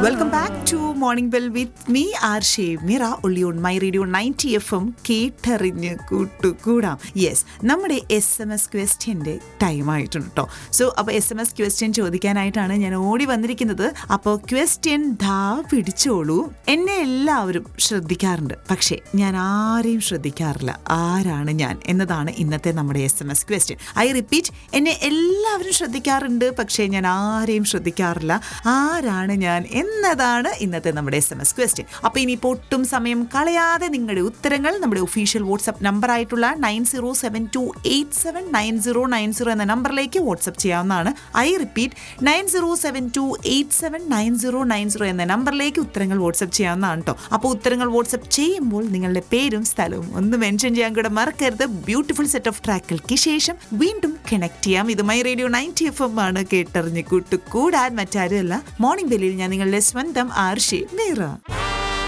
welcome back to morning bell with me Arshi Meera only on my radio ninety F M കേട്ടറിഞ്ഞ് കൂട്ടുകൂടാം yes നമ്മുടെ S M S ക്വസ്റ്റ്യൻ്റെ time ആയിട്ടുണ്ട് കേട്ടോ so അപ്പോൾ എസ് എം എസ് ക്വസ്റ്റ്യൻ ചോദിക്കാനായിട്ടാണ് ഞാൻ ഓടി വന്നിരിക്കുന്നത് അപ്പോൾ ക്വസ്റ്റ്യൻ ധാ പിടിച്ചോളൂ എന്നെ എല്ലാവരും ശ്രദ്ധിക്കാറുണ്ട് പക്ഷേ ഞാൻ ആരെയും ശ്രദ്ധിക്കാറില്ല ആരാണ് ഞാൻ എന്നതാണ് ഇന്നത്തെ നമ്മുടെ S M S question I repeat എന്നെ എല്ലാവരും ശ്രദ്ധിക്കാറുണ്ട് പക്ഷേ ഞാൻ ആരെയും ശ്രദ്ധിക്കാറില്ല ആരാണ് ഞാൻ എന്നതാണ് ഇന്നത്തെ നമ്മുടെ എസ് എം എസ് ക്വസ്റ്റ്യൻ അപ്പോൾ ഇനിയിപ്പോൾ ഒട്ടും സമയം കളയാതെ നിങ്ങളുടെ ഉത്തരങ്ങൾ നമ്മുടെ ഒഫീഷ്യൽ വാട്സപ്പ് നമ്പർ ആയിട്ടുള്ള nine zero seven two eight seven nine zero nine zero എന്ന നമ്പറിലേക്ക് വാട്സപ്പ് ചെയ്യാവുന്നതാണ് I repeat nine zero seven two eight seven nine zero nine zero എന്ന നമ്പറിലേക്ക് ഉത്തരങ്ങൾ വാട്സപ്പ് ചെയ്യാവുന്നതാണ് കേട്ടോ അപ്പോൾ ഉത്തരങ്ങൾ വാട്സപ്പ് ചെയ്യുമ്പോൾ നിങ്ങളുടെ പേരും സ്ഥലവും ഒന്ന് മെൻഷൻ ചെയ്യാൻ കൂടെ മറക്കരുത് ബ്യൂട്ടിഫുൾ സെറ്റ് ഓഫ് ട്രാക്കുകൾക്ക് ശേഷം വീണ്ടും കണക്ട് ചെയ്യാം ഇത് my radio ninety F M ആണ് കേട്ടറിഞ്ഞ് കൂട്ടുകൂടാൻ മറ്റാരുമല്ല മോർണിംഗ് ബെല്ലിൽ ഞാൻ നിങ്ങളുടെ സ്വന്തം ആർഷി മീറ